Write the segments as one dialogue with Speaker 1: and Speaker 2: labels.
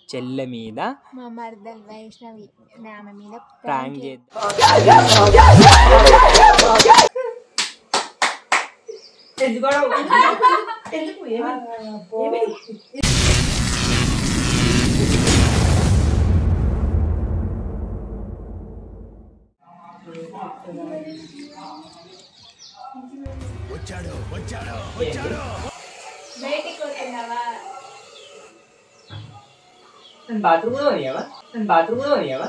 Speaker 1: చెల్లె మీద
Speaker 2: మా మరదల్ వైష్ణవి ఆమె మీద
Speaker 1: ప్రాంక్ చేద్దాం
Speaker 2: బయటికి కొట్టినావా
Speaker 1: నేను బాత్రూమ్ లో ఉన్నావా నేను బాత్రూమ్ లో ఉన్నావా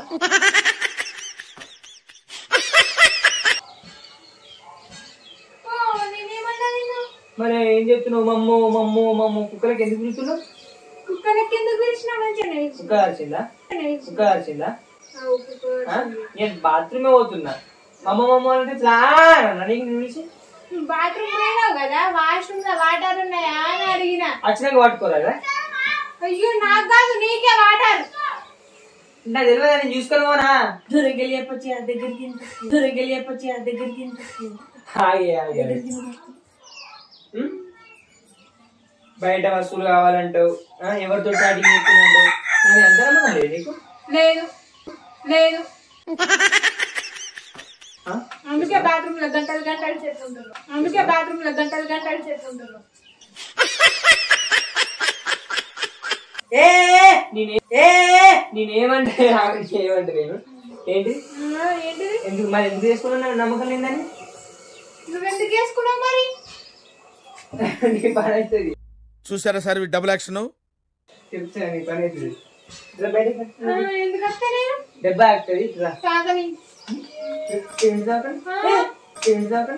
Speaker 2: నేనేమన్నా నిన్ను
Speaker 1: మరి ఏం చెప్తున్నావు మమ్మో మమ్మో మమ్మో కుక్కలకి ఎందుకు పిలుస్తున్నావు
Speaker 2: కుక్కలకి ఎందుకు పిలిచినా మంచిగా
Speaker 1: కుక్క అరిచిందా కుక్క అరిచిందా ఆ? నేను బాత్రూమే పోతున్నా మమ్మ మమ్మ అంటే ఇట్లా అన్నా నీకు పిలిచి
Speaker 2: బాత్రూమ్ పోయినావు కదా వాష్రూమ్ లో వాటర్ ఉన్నాయా అని అడిగిన
Speaker 1: వచ్చినాక పట్టుకోరా
Speaker 2: అయ్యో నాకు కాదు నీకే వాటర్
Speaker 1: నాకు తెలియదు నేను చూసుకొని పోనా
Speaker 3: దూరకెళ్ళి చెప్పొచ్చి ఆ దగ్గరికి దూరకెళ్ళి చెప్పొచ్చి ఆ దగ్గరికి
Speaker 1: ఆగే ఆగే ఉం? బయట వస్తువులు కావాలంటావు ఆ, ఎవరితో చాటింగ్ చేస్తున్నావు నేను ఎంత నమ్మకం లేదు నీకు
Speaker 2: లేదు లేదు
Speaker 1: ఆ?
Speaker 2: అందుకే బాత్రూమ్ లో గంటలు గంటలు చేస్తుంటారు అందుకే బాత్రూమ్ లో గంటలు గంటలు చేస్తుంటారు
Speaker 3: ఏ
Speaker 1: నేనే
Speaker 3: ఏ
Speaker 1: నేనేమంటే ఆవిడకి ఏమంటే నేను ఏంటి
Speaker 2: ఆ, ఏంటిది
Speaker 1: ఎందుకు మరి ఎందుకు చేసుకున్నా నమ్మకం లేదని
Speaker 2: నువ్వెందుకు వేసుకున్నావు మరి
Speaker 1: నీ పని అవుతుంది
Speaker 4: చూసారా సార్ ఈ డబుల్ యాక్షన్
Speaker 1: చెప్తా నీ పని అవుతుంది ఇట్లా బయటకు రా.
Speaker 2: ఆ, ఎందుకు వస్తా నేను
Speaker 1: దెబ్బ ఆగుతుంది ఇట్లా
Speaker 2: తాగని
Speaker 1: ఏంటి దాకా ఏంటి దాకా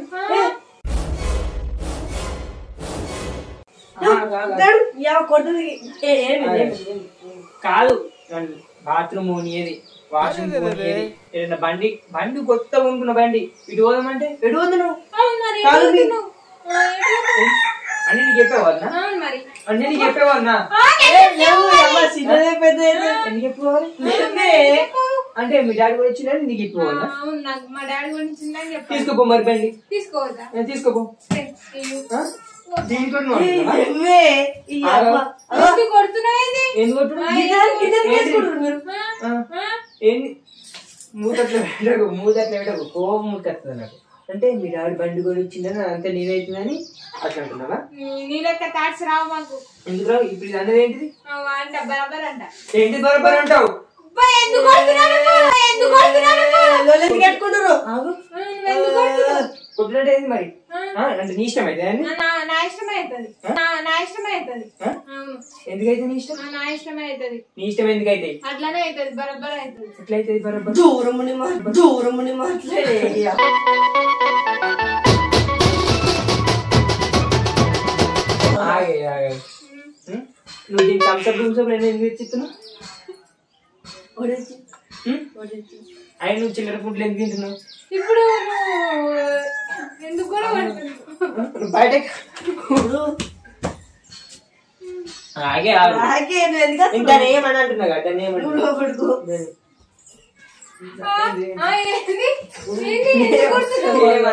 Speaker 3: దాడు యా కొడుతుంది ఏ ఏమి ఏమి
Speaker 1: కాదు బాత్రూమ్ పోనీయేది వాష్రూమ్ పోనీయేది ఏదైనా బండి బండి కొత్త కొనుక్కున్న బండి ఇటు పోదామంటే ఎటు పోదు నువ్వు
Speaker 2: అవును మరి
Speaker 3: కాదు
Speaker 2: ఎటు
Speaker 3: నీ-
Speaker 2: పోతున్నావు? ఆ, ఎటు పోతున్నావు?
Speaker 1: అన్ని నీకు చెప్పేవాళ్ళనా
Speaker 2: అవును మరి
Speaker 1: అన్ని నీకు చెప్పేవాళ్ళనా
Speaker 2: ఆ,
Speaker 3: లేవు అమ్మ చిన్నదే పెద్ద
Speaker 1: ఎందుకు చెప్పుకోవాలి అంటే మీ డాడీ కూడా వచ్చిందని నీకు చెప్పుకోవాలా
Speaker 2: అవును నాకు మా డాడీ గురించి ఉందని చెప్పాను
Speaker 1: తీసుకోపో మరి బండి
Speaker 2: తీసుకోవద్దా
Speaker 1: ఏ, తీసుకోపో
Speaker 2: అయ్యో.
Speaker 1: ఆ? దీంతో నువ్వు అంటున్నావా?
Speaker 3: నువ్వే ఈ అమ్మ
Speaker 2: ఎందుకు కొడుతున్నావేంది
Speaker 1: ఎందుకు కొట్టుడు?
Speaker 3: గిన్నె- గిన్నె
Speaker 1: ఏంటి?
Speaker 3: తీసుకుంటారు మీరు
Speaker 2: ఆ?
Speaker 1: ఆ.
Speaker 2: ఆ?
Speaker 1: ఏంది మూతట్లో పెట్టకు మూతట్లో పెట్టకు కోపం ముట్టుకొస్తుంది నాకు అంటే మీ డాడీ బండి కొని వచ్చిందని అంతే నీదైతుందని అట్లా అంటున్నావా
Speaker 2: నీ- నీ లెక్క థాట్స్ రావు మాకు
Speaker 1: ఎందుకు రావు? ఇప్పుడు ఇది అన్నది ఏంటిది
Speaker 2: ఆ, అంట బరాబర్ అంట
Speaker 1: ఏంటి బరోబర్ అంటావు
Speaker 2: అబ్బా, ఎందుకు కొడుతున్నావు నువ్వు? ఎందుకు కొడుతున్నావు నువ్వు?
Speaker 3: లోలెత్తి కట్టుకుంటారు ఆగు
Speaker 2: ఆ, నువ్వు ఎందుకు కొడుతున్నావు?
Speaker 1: కొట్టినట్టు ఏంది మరి
Speaker 2: ఆ?
Speaker 1: ఆ, అంటే నీ ఇష్టం అయితే అని
Speaker 2: నా నా ఇష్టమే అవుతుంది నా నా ఇష్టమే అవుతుంది
Speaker 1: ఆ?
Speaker 2: అవును
Speaker 1: ఎందుకైతే నీ ఇష్టం
Speaker 2: ఆ, నా ఇష్టమే అవుతుంది
Speaker 1: నీ ఇష్టం ఎందుకైతే
Speaker 2: అట్లానే అవుతుంది బరాబర్ అవుతుంది
Speaker 1: ఎట్లయితే బరోబర్
Speaker 3: దూరముని మా దూరముని మాట్లాడే
Speaker 1: ఆగే ఆగే ఉం? నువ్వు దీనికి థమ్స్అప్ థమ్స్అప్ నేను ఎందుకు తెచ్చిస్తున్నావు
Speaker 3: ఒడేసి
Speaker 1: ఉం?
Speaker 3: ఒడేసి
Speaker 1: ఆయన నువ్వు చిల్లర ఫుడ్లు ఎందుకు తింటున్నావు
Speaker 2: ఇప్పుడు నువ్వు ఎందుకు కూడా కొడుతున్నావు
Speaker 1: నువ్వు బయటకు
Speaker 3: ఇప్పుడు
Speaker 1: ఆగే ఆగు
Speaker 3: నాకే నువ్వు ఎందుకు
Speaker 1: ఇంకా ఏమని అంటున్నా కదా దాన్ని
Speaker 3: నువ్వు
Speaker 1: ఏమంటున్నా
Speaker 3: లోపడుకో
Speaker 2: ఆ, ఆ, ఏంది? ఏంది? ఎందుకు కొడుతున్నావు?
Speaker 1: ఏమని-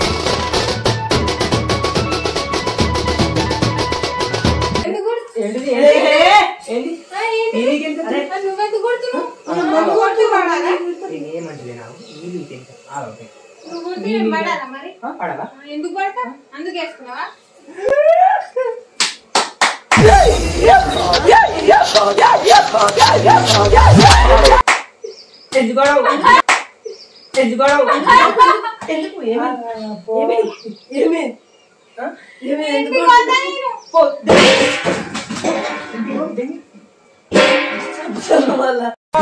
Speaker 2: ఎందుకు కొడుతున్నావు?
Speaker 1: ఏంటిది ఏంటి? ఏంటి
Speaker 2: ఆ, ఏంటి?
Speaker 1: నీకెంత
Speaker 2: ఆ, నువ్వెందుకు కొడుతున్నావు?
Speaker 3: నువ్వు కొట్టుకోవాలా?
Speaker 1: నేను ఏమంటలే నాకు నీళ్ళు తింటా ఆ, ఓకే.
Speaker 2: నువ్వు కొడితే నేను పడాలా మరి
Speaker 1: ఆ, పడవా
Speaker 2: ఆ, ఎందుకు పడతా అందుకు వేసుకున్నావా
Speaker 1: ఎందుకోవడం ఎందుకోవడం
Speaker 3: ఎందుకు ఏమి ఏమి ఏమి
Speaker 1: ఆ?
Speaker 3: ఏమి ఎందుకు
Speaker 2: ఎందుకు వద్దా నేను?
Speaker 1: పో, దిగు.
Speaker 3: వల్ల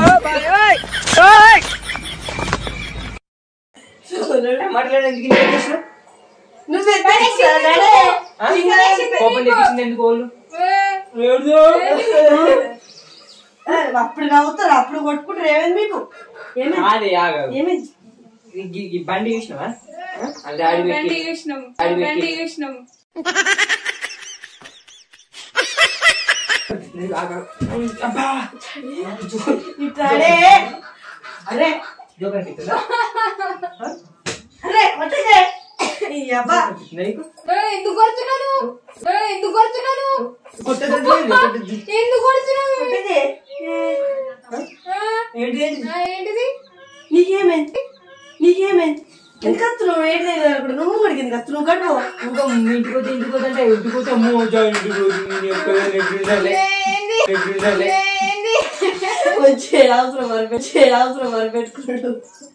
Speaker 1: మాట్లాడే ఎందుకు ఇంత చేసినావు?
Speaker 3: నువ్వు ఎత్తాడే
Speaker 1: ఆ? కోపం తెప్పించింది ఎందుకు వాళ్ళు
Speaker 2: ఏ,
Speaker 3: అప్పుడు నవ్వుతారు అప్పుడు కొట్టుకుంటారు ఏమైంది మీకు ఏమైంది
Speaker 1: అదే ఆగాగు.
Speaker 3: ఏమైంది
Speaker 1: ఈ- ఈ- ఈ బండి చూసినావా ఆ? అది ఆడి
Speaker 2: బండి
Speaker 1: పెట్టి
Speaker 2: చూసినాము
Speaker 1: అది పెట్టి.
Speaker 2: బండి చూసినాము
Speaker 1: నేను ఆగాగు. అబ్బా
Speaker 3: ఇట్లాడే అరే
Speaker 1: జోక్ అనిపిస్తుందా?
Speaker 3: అరే వచ్చేసే ఈ అబ్బా
Speaker 1: నీకు
Speaker 2: ఏ, ఎందుకు కొడుతున్నావు ఏ, ఎందుకు కొడుతున్నావు
Speaker 1: కొట్టేటట్టు లేదు, కొట్టేది.
Speaker 2: ఎందుకు కొడుతున్నావు
Speaker 3: కొట్టేది ఏ ఎందుకు వస్తున్నావు ఏంటి నేను అక్కడ నువ్వు కూడా ఎందుకు వస్తున్నావు గడు
Speaker 1: ఇంకా మీ ఇంటికి వచ్చి ఇంటికి పోతుంటే ఇంటికి పోతే అమ్మో జాయిన్ ఇంటికి పోతే నేను ఎక్కడ నెగ్గించాలి నెగ్గించాలి
Speaker 3: వచ్చే అవసరం మరి వచ్చే అవసరం మరి పెట్టుకున్నాడు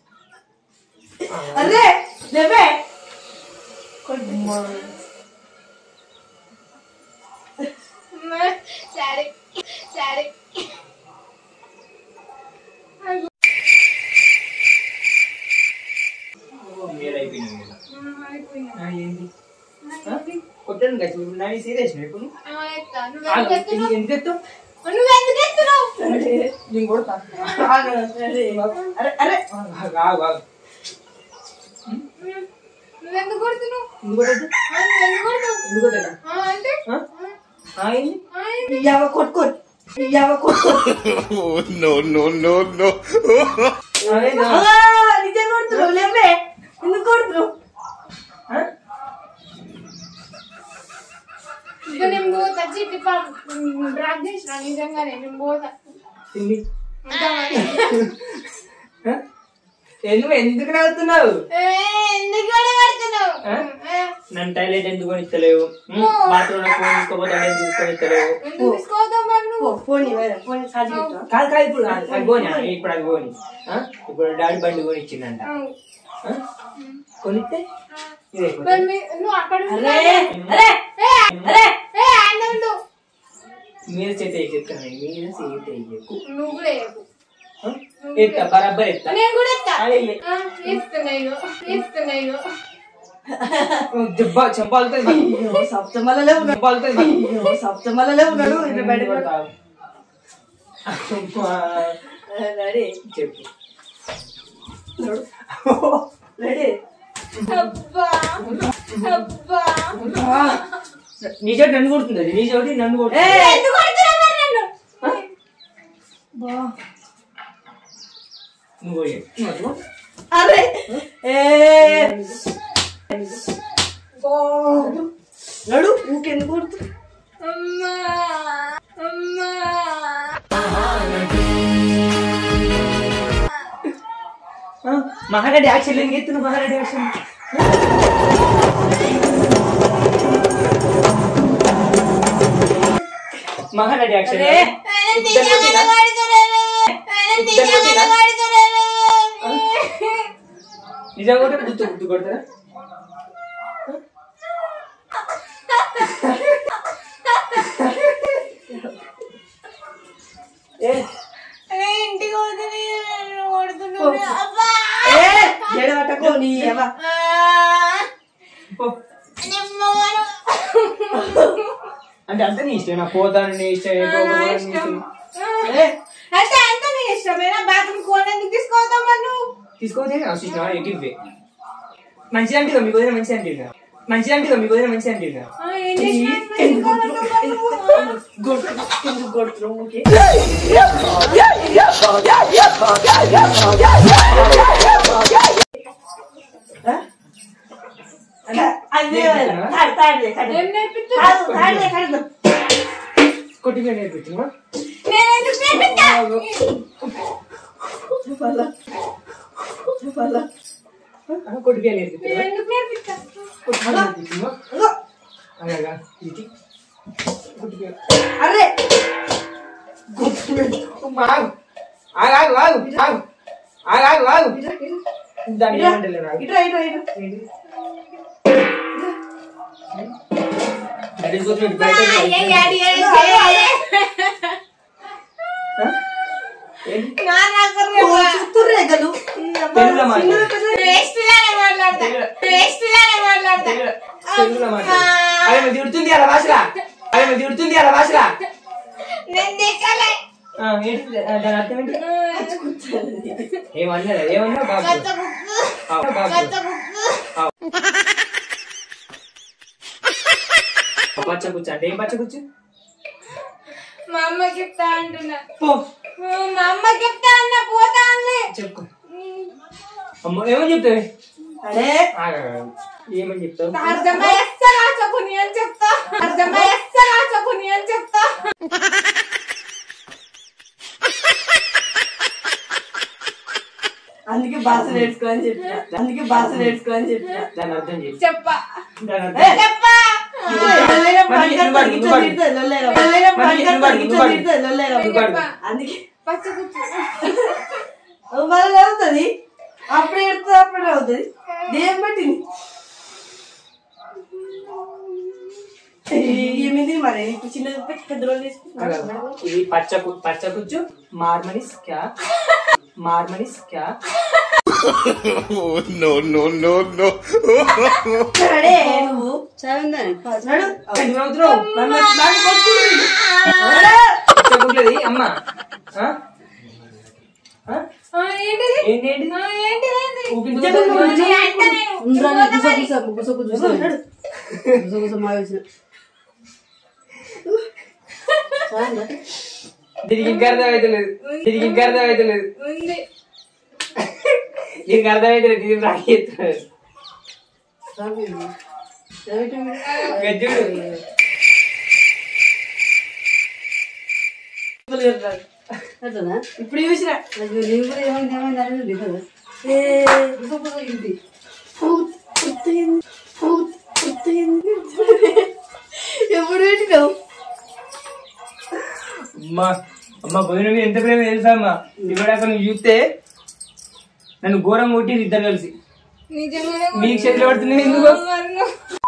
Speaker 3: అరే లేవే
Speaker 2: సరే సరే
Speaker 1: మీరు అయిపోయింది ఆ, ఏంటి ఆ? కొట్టాను కదా ఇప్పుడు నా సీరియస్ ఇప్పుడు ఆగు, ఎందుకు- ఎందుకు ఎత్తావు?
Speaker 2: నువ్వెందుకు ఎత్తున్నావు
Speaker 1: నేను కొడతా
Speaker 3: ఆగు, అరే అరే అరే
Speaker 1: ఆగు, ఆగు, ఆగు.
Speaker 2: నువ్వెందుకు కొడుతున్నావు
Speaker 1: ఎందుకు కొట్టద్దు?
Speaker 2: ఆ, నువ్వెందుకు కొడతావు
Speaker 1: ఎందుకు కొట్టద్దా?
Speaker 2: ఆ, అంటే
Speaker 1: ఆ? ఆ, ఏంది?
Speaker 2: ఆ, ఏంటి?
Speaker 3: ఇయ్యావ కొట్టుకోరు ఇయ్యావ కొట్టుకోరు
Speaker 4: no, no, no, no.
Speaker 1: ఆ, ఏంది? ఆ?
Speaker 3: ఆ, నిజం కొడుతున్నావు లేవే ఎందుకు కొడుతున్నావు
Speaker 1: ఆ?
Speaker 2: ఇక నేను పోతా చిట్టి పాప డ్రాప్ చేసిన నిజంగానే నేను పోతా
Speaker 1: తిండి.
Speaker 2: ఉంటామని.
Speaker 1: ఆ? ఏ, నువ్వు ఎందుకు నవ్వుతున్నావు
Speaker 2: ఏ, ఎందుకు కొడగడుతున్నావు?
Speaker 1: ఆ?
Speaker 2: ఏ,
Speaker 1: నన్ను టాయిలెట్ ఎందుకు ఇస్తలేవు బాత్రూమ్ లో ఫోన్ తీసుకోపోతే అనేది తీసుకొని ఇస్తలేవు
Speaker 2: ఎందుకు తీసుకోవద్దాం మరి
Speaker 3: పో,
Speaker 2: నువ్వు
Speaker 3: ఫోన్ ఇవ్వరా ఫోన్ ఛార్జ్ పెట్టు
Speaker 1: కాదు కాదు ఇప్పుడు అది అది పోనీ ఆ, ఇప్పుడు అది పోనీ ఆ? ఇప్పుడు డాడీ బండి కొని ఇచ్చిందంట
Speaker 2: ఆ.
Speaker 1: ఆ? కొనిస్తే ఇదే కొను.
Speaker 2: మరి మీ- నువ్వు అక్కడ ఉండు.
Speaker 3: అరే అరే
Speaker 2: ఏ, అరే, ఏ, ఆయన ఉండు.
Speaker 1: మీరు చేత చెప్తాను మీరు చేత చెప్పు
Speaker 2: నువ్వు కూడా చెప్పు.
Speaker 1: ఎత్తా బరాబర్ ఎత్తా
Speaker 2: నేను కూడా ఎత్తా.
Speaker 1: అదే, లే.
Speaker 2: ఆ, ఇస్తున్నా ఇగో, ఇస్తున్నా ఇగో.
Speaker 1: దెబ్బ చంపాలుతుంది
Speaker 3: అయ్యో, సప్తమలలో ఉన్నాడు
Speaker 1: చంపాలుతుంది
Speaker 3: అయ్యో, సప్తమలలో ఉన్నాడు ఇట్లా బయటకు రా. రెడీ
Speaker 1: చెప్పు
Speaker 3: రెడీ
Speaker 2: అబ్బా, అబ్బా.
Speaker 1: నీ చోటి నన్ను కొడుతుంది అది నీ చోటి నన్ను కొడుతుంది
Speaker 2: ఎందుకు కొడుతున్నావు మరి నన్ను?
Speaker 1: నువ్వు పోయి. నువ్వు
Speaker 3: అరే ఏ నడు ఊకెందుకు కొడుతున్నావు
Speaker 2: అమ్మా, అమ్మా.
Speaker 1: ఆ, మహారెడ్డి యాక్షన్ ఏం ఎత్తున్నా మహారెడ్డి యాక్షన్ మహారెడ్డి యాక్షన్
Speaker 3: అరే.
Speaker 2: ఆయన నిజంగానే కొడుతున్నాడు. ఆయన నిజంగానే కొడుతున్నాడు.
Speaker 1: నిజంగా కూడా గుర్తు గుర్తు కొడతారా
Speaker 3: ఏ
Speaker 2: ఏ, ఇంటికి పోతే నేను కొడుతున్నాడు. అబ్బా.
Speaker 3: ఏ జడబట్టకు నీ ఎవ
Speaker 2: ఆ,
Speaker 1: పో.
Speaker 2: నిమ్మవాడు.
Speaker 1: అంటే అంత నీ ఇష్టం నా పోతాను నీ ఇష్టం ఏ పోకపోవడం నీ ఇష్టం.
Speaker 3: ఏ
Speaker 2: అంటే అంత నీ ఇష్టమేనా బాత్రూమ్ కోన్ ఎందుకు తీసుకోవద్దాం మరి నువ్వు
Speaker 1: తీసుకోతే ఆశిస్తున్నా ఎటు ఇవ్వే మంచిది అంటే మీకు వదిన మంచిది అంటే మంచిది అంటే మీకు వదిన మంచిది అంటే
Speaker 2: ఆ, ఏం చేసినా తీసుకోవాలంటావు మరి నువ్వు?
Speaker 3: కొడుతున్నావు ఎందుకు కొడుతున్నావు ఊకే ఆ? అలా, అదే తాడు, తాడులే, తాడు.
Speaker 2: ఏం నేర్పిస్తున్నావు?
Speaker 3: తాడు, తాడులే, తాడుదాం.
Speaker 1: కొట్టిగా నేర్పించిన
Speaker 2: నేను ఎందుకు నేర్పిస్తా?
Speaker 3: చెప్పాలా? చెప్పాలా?
Speaker 1: కొట్టిగా నేర్పించిన
Speaker 2: నేను ఎందుకు నేర్పిస్తా?
Speaker 1: కొట్టిగా నేర్పించిన
Speaker 3: అగో,
Speaker 1: అలాగా ఇది కొట్టిగా
Speaker 3: అరే
Speaker 1: ఆగు ఆగు ఆగు ఆగు ఆగు ఆగు ఆగు ఆగు దాన్ని
Speaker 3: ఇట్రా,
Speaker 1: ఏమంటలే నాకు
Speaker 3: ఇట్రా, ఇట్రా, ఇట్రా.
Speaker 1: అడిగి కూర్చోండి బయట
Speaker 2: ఏ,
Speaker 1: ఉండండి.
Speaker 2: యాడి, యాడి, యాడి.
Speaker 1: ఆ? ఏంటి?
Speaker 2: నా నాకు
Speaker 3: ఓ, చుట్టూరే గలు.
Speaker 1: తెలుగులో మాట్లాడు.
Speaker 2: వేస్ట్ లాగా మాట్లాడతా వేస్ట్ లాగా మాట్లాడతా
Speaker 1: తెలుగులో- తెలుగులో మాట్లాడు. అరే మరి తిడుతుంది అలా భాషలా అరే మరి తిడుతుంది అలా భాషలా
Speaker 2: నేను దిక్కలే
Speaker 1: ఆ, ఏంటి ఆ, దాని అర్థం ఏంటి ఏమన్నా ఏమన్నా బాబు
Speaker 2: కొత్త బుక్
Speaker 1: ఆ, బాబు
Speaker 2: కొత్త బుక్
Speaker 1: పచ్చ కూర్చో అంటే ఏం పచ్చ కూర్చో
Speaker 2: మా అమ్మ చెప్తా అంటున్నా
Speaker 1: పో
Speaker 2: మా అమ్మ చెప్తా అన్న పోతా అన్లే
Speaker 1: చెప్పుకో అమ్మ ఏమని చెప్తావే
Speaker 3: అరే
Speaker 1: ఆగు, ఆగు. ఏమని చెప్తావు
Speaker 2: అర్థమయ్యేస్త రాచకుని అని చెప్తా అర్థమయ్యేస్త రాచకుని అని చెప్తా
Speaker 3: అందుకే భాష నేర్చుకో అని చెప్పిన అందుకే భాష నేర్చుకో అని చెప్పిన
Speaker 1: దాని అర్థం చెప్పు
Speaker 2: చెప్పా
Speaker 1: దాని అర్థం చెప్పు. మరి నువ్వు పాడు, నువ్వు పాడు. మరి నువ్వు పాడు, నువ్వు పాడు. నువ్వు పాడు.
Speaker 3: అందుకే
Speaker 2: పచ్చ కూర్చో
Speaker 3: మళ్ళీ అవుతుంది అప్పుడు ఎడుతుంది అప్పుడే అవుతుంది దేం పట్టింది ఏమిది మరి ఇప్పుడు చిన్న పెద్ద రోజులు తీసుకుంటున్నా
Speaker 1: ఇది పచ్చ కు- పచ్చ కుచ్చు మార్మనిస్ క్యా మార్మనిస్ క్యా
Speaker 4: Oh, no, no, no, no.
Speaker 3: సరే నువ్వు చదివిందని నడు
Speaker 1: ఎందుకు నవ్వుతున్నావు?
Speaker 3: నన్ను నాకు కొట్టుకుంటుంది.
Speaker 1: పచ్చ కుట్లది అమ్మ ఆ? ఆ?
Speaker 2: ఆ, ఏంటిది
Speaker 1: ఏంటి ఏంటి
Speaker 2: ఆ, ఏంటిది ఏంటి?
Speaker 1: ఊపించు.
Speaker 2: నీ అంట నేను.
Speaker 3: ఉండ్రాని గుస గుస గుస గుస నడు. గుస గుస మావేసిన చాలు.
Speaker 1: దీనికి ఇంకా అర్థమైతలేదు దీనికి ఇంకా అర్థమైతలేదు
Speaker 2: ఉంది
Speaker 1: దీనికి అర్థమైతలేదు ఇది రాకి ఎత్తున్నాడు
Speaker 3: చాలు. చదివింది.
Speaker 1: గజ్జుడు
Speaker 3: అట్లనా? ఇప్పుడు చూసిన నీవు కూడా ఏమైంది ఏమైంది అనేది కదా ఏ గుస గుస ఇంటి ఎప్పుడు పెట్టినావు
Speaker 1: అమ్మా అమ్మ పోయిన మీద ఎంత ప్రేమ తెలుసా అమ్మా ఇప్పుడు అక్కడ నువ్వు చూస్తే నన్ను ఘోరం కొట్టి ఇద్దరు కలిసి
Speaker 2: నిజంగానే
Speaker 1: మీకు చేతిలో పడుతున్నాయి ఎందుకు
Speaker 2: మరణం.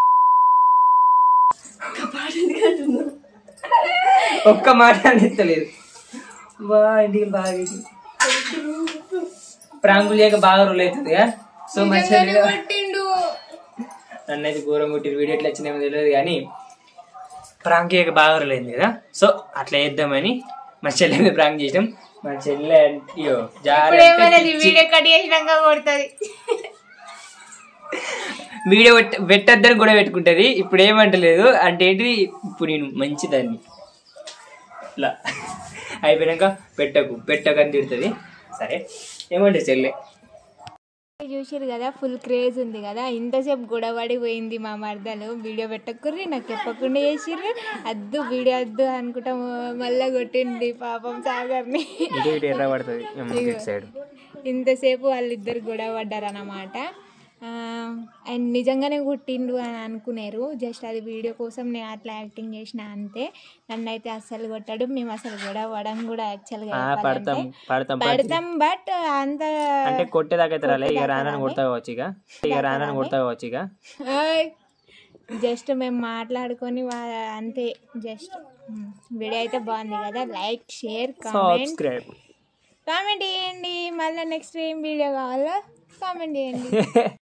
Speaker 1: ఒక్క మాట అనిస్తలేదు బా ఇంటికి బాగా వేసింది. ప్రాంకులు చేయక బాగా రోజులు అవుతుంది సో మంచిగా
Speaker 2: నిజంగానే కొట్టిండు
Speaker 1: నన్ను అయితే ఘోరం కొట్టిన వీడియో ఎట్లా వచ్చినామో తెలియదు కానీ ప్రాంక్ చేయక బాగా రోజులైంది కదా సో అట్లా చేద్దామని మా చెల్లె మీద ప్రాంక్ చేసినాం మా చెల్లె అయ్యో
Speaker 2: ఇప్పుడు ఏమైనా
Speaker 1: జాగ్రత్త
Speaker 2: వీడియో కట్ చేసినాక కొడుతుంది
Speaker 1: వీడియో పెట్ట పెట్టద్దని కూడా పెట్టుకుంటది ఇప్పుడు ఏమంటలేదు అంటే ఏంటిది ఇప్పుడు నేను మంచిదాన్ని ఇట్లా అయిపోయినాక పెట్టకు పెట్టకు అని తిడుతుంది సరే ఏమంటే చెల్లె
Speaker 2: చూసిరు కదా ఫుల్ క్రేజ్ ఉంది కదా ఇంతసేపు గొడవడి పోయింది మా మరదలు వీడియో పెట్టకుర్రి నాకు చెప్పకుండా చేసిర్రు అద్దు వీడియో అద్దు అనుకుంటా మళ్ళా కొట్టింది పాపం సాగర్ని
Speaker 1: ఇటు ఇటు ఎర్ర పడుతుంది ఇటు సైడ్
Speaker 2: ఇంతసేపు వాళ్ళిద్దరు గొడవ పడ్డారు అన్నమాట అండ్ నిజంగానే కొట్టిండు అని అనుకున్నారు జస్ట్ అది వీడియో కోసం నేను అట్లా యాక్టింగ్ చేసిన అంతే నన్ను అయితే అస్సలు కొట్టాడు మేము అసలు గొడవ పడం కూడా యాక్చువల్గా
Speaker 1: పడతాం పడతాం
Speaker 2: పడతాం బట్ అంత
Speaker 1: అంటే కొట్టేదాకా అయితే రాలే ఇక రానని కొడతా కావచ్చు ఇక ఇక రానని కొడతా కావచ్చు ఇక
Speaker 2: జస్ట్ మేము మాట్లాడుకొని వా- అంతే జస్ట్ వీడియో అయితే బాగుంది కదా like share comment
Speaker 1: subscribe
Speaker 2: comment చేయండి మళ్ళీ నెక్స్ట్ ఏం వీడియో కావాలో కామెంట్ చేయండి